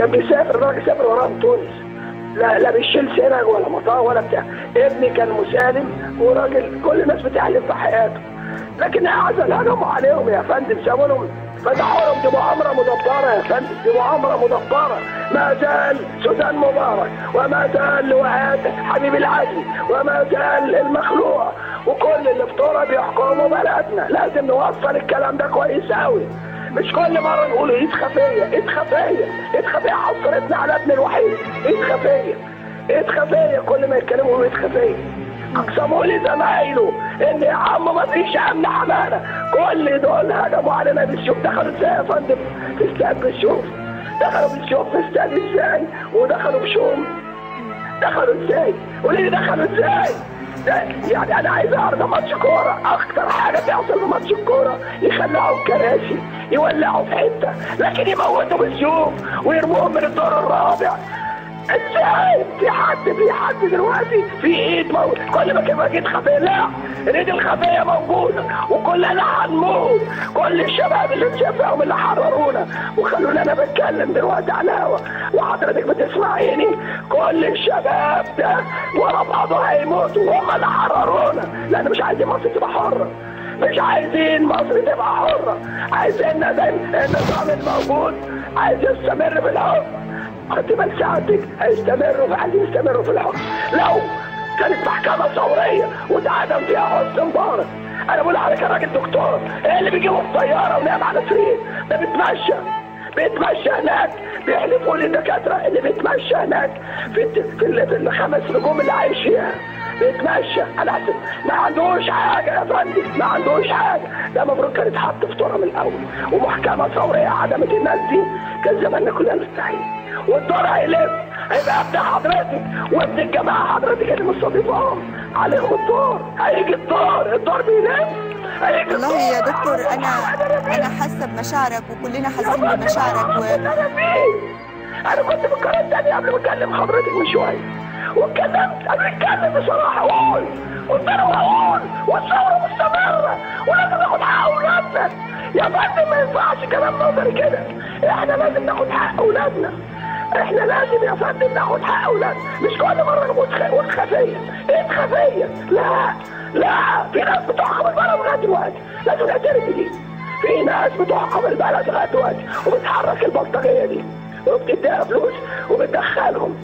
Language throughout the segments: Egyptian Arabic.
كان بيسافر الراجل سافر وراهم تونس لا لا بيشيل سنج ولا مطار ولا بتاع ابني كان مسالم وراجل كل الناس بتحلم في حياته لكن اعزل هجموا عليهم يا فندم سابوا لهم فتحوا لهم دي مؤامره مدبره يا فندم دي مؤامره مدبره ما زال سودان مبارك وما زال لواءات حبيب العدلي وما زال المخلوع وكل اللي في طورة بيحكموا بلدنا لازم نوصل الكلام ده كويس قوي مش كل مره نقول ايد خفيه ايد خفيه ايد خفيه حصرتنا على ابن الوحيد ايد خفيه ايد خفيه كل ما يتكلموا يقولوا ايد خفيه اقسموا لي زمايله ان يا عم ما فيش امن حماله كل دول هجموا علينا بالشوف دخلوا ازاي يا فندم في استاد بالشوف دخلوا بالشوف في استاد ازاي ودخلوا بشوم دخلوا ازاي قولي لي دخلوا ازاي ده يعني انا عايز اعرف ده ماتش كوره اكتر حاجه تحصل في ماتش الكوره يخلعوا الكراسي يولعوا في حته لكن يموتوا بالسيوف ويرموهم من الدور الرابع ازاي في حد في حد دلوقتي في ايد موت كل ما كان ايد خفيه لا الايد الخفيه موجوده وكلنا هنموت كل الشباب اللي شافهم اللي حررونا وخلونا انا بتكلم دلوقتي على الهوا وحضرتك بتسمعيني كل الشباب ده ورا بعضه هيموتوا وهم اللي حررونا لان مش عايزين مصر تبقى حره مش عايزين مصر تبقى حره عايزين النظام الموجود عايز يستمر بالحكم خدت بال ساعتك هيستمروا في عايزين يستمروا في الحكم لو كانت محكمة ثورية واتعدم فيها حسن مبارك انا بقول عليك يا راجل دكتور ايه اللي بيجيبوا الطيارة ونام على سرير ده بيتمشى بيتمشى هناك بيحلفوا للدكاترة اللي بيتمشى هناك في في, ال- في الخمس نجوم اللي عايش فيها بيتمشى على حسب ما عندوش حاجة يا فندم ما عندوش حاجة ده المفروض كان يتحط في طرة من الأول ومحكمة ثورية عدمت الناس دي كان زماننا كلنا مستحيل والدور هيلف هيبقى ابن حضرتك وابن الجماعة حضرتك اللي مستضيفاهم عليهم الدور هيجي الدور الدور بيلف هيجي والله يا الدور. دكتور انا أنا انا حاسه بمشاعرك وكلنا حاسين بمشاعرك و... انا مين؟ انا كنت في القناه الثانيه قبل ما اكلم حضرتك من شويه واتكلمت انا بتكلم بصراحه واقول قلت له واقول والثوره مستمره ولازم ناخد حق اولادنا يا فندم ما ينفعش كلام نظري كده احنا لازم ناخد حق اولادنا احنا لازم يا فندم ناخد حق اولادنا مش كل مره نقول خ- نقول خفيه ايه خفيه لا لا في ناس بتحكم البلد لغايه دلوقتي لازم نعترف بدي في ناس بتحكم البلد لغايه دلوقتي وبتحرك البلطجيه دي وبتديها فلوس وبتدخلهم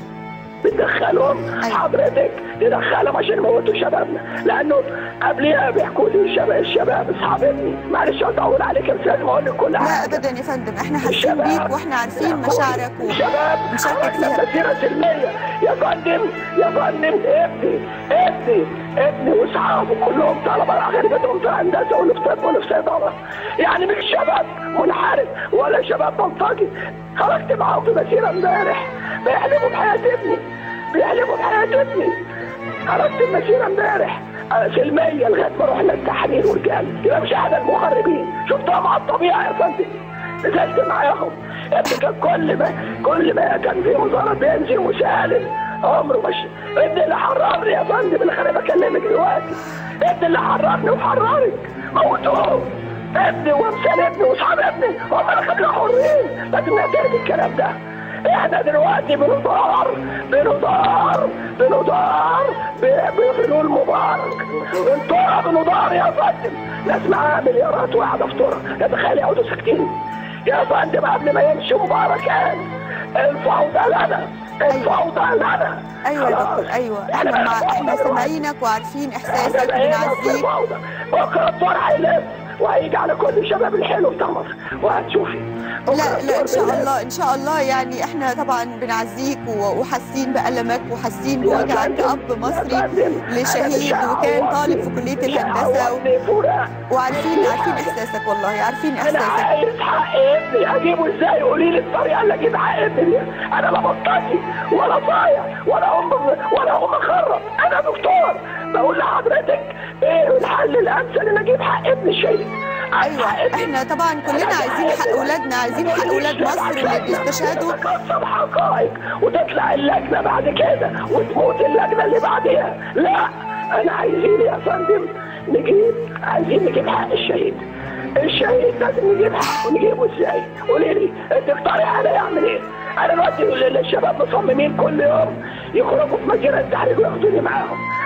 بتدخلهم أيوة. حضرتك تدخلهم عشان يموتوا شبابنا لانه قبليها بيحكوا لي الشباب الشباب اصحاب ابني معلش اطول عليك بس لازم اقول لك كل لا حاجه ابدا يا فندم احنا حاسين بيك واحنا عارفين مشاعرك و... شباب مشاركة خرجنا فيها. مسيرة سلمية يا فندم يا فندم ابني ابني ابني واصحابه كلهم طلبة اغلبيتهم في هندسة واللي في طب واللي في صيدلة يعني مش شباب منحرف ولا شباب بلطجي خرجت معاهم في مسيرة امبارح بيحلموا بحياة ابني بيحلموا بحياة ابني خرجت المسيرة امبارح آه، سلمية لغاية ما رحنا التحرير والجامع يبقى مش احنا المخربين شفتها مع الطبيعة يا فندم نزلت معاهم ابني كان كل ما كل ما كان في مظاهرة بينزل مسالم عمره مش ابني اللي حررني يا فندم اللي خلاني بكلمك دلوقتي ابني اللي حررني وحررك موتوه ابني وامثال ابني واصحاب ابني هم اللي خلونا حرين لازم نعترف الكلام ده احنا دلوقتي بنضار بنضار بنضار ب- بحلول مبارك انطرة بنضار يا فندم ناس معاها مليارات واحدة في طرة يا تخيل يقعدوا ساكتين يا فندم قبل ما يمشي مبارك قال الفوضى لنا الفوضى لنا ايوه يا خلاص. دكتور ايوه احنا بقى مع... فوضى احنا دلوقتي. سامعينك وعارفين احساسك احنا بقينا في وبنعزيك فوضى بكره الدور هيلف وهيجي على كل الشباب الحلو بتاع مصر وهتشوفي بكرة لا لا ان الدور شاء بيلف. الله ان شاء الله يعني احنا طبعا بنعزيك و- وحاسين بألمك وحاسين بوجعك كأب مصري لشهيد وكان طالب في كلية الهندسة و... وعارفين عارفين احساسك والله عارفين انا احساسك عايز حق ابني اجيبه ازاي قولي لي الطريقه اللي اجيب حق ابني انا لا بطاطي ولا صايع ولا ام ولا ام خرب انا دكتور بقول لحضرتك ايه الحل الامثل ان اجيب حق ابني الشهيد عايز ايوه حق ابني. احنا طبعا كلنا عايزين حق اولادنا عايزين حق اولاد مصر اللي بيستشهدوا تتكسب حقائق وتطلع اللجنه بعد كده وتموت اللجنه اللي بعديها لا انا عايزين يا فندم نجيب عايزين نجيب حق الشهيد الشهيد لازم نجيب حقه نجيبه ازاي؟ قولي لي تقترح عليا اعمل ايه؟ انا دلوقتي الشباب مصممين كل يوم يخرجوا في مسيره التحرير وياخدوني معاهم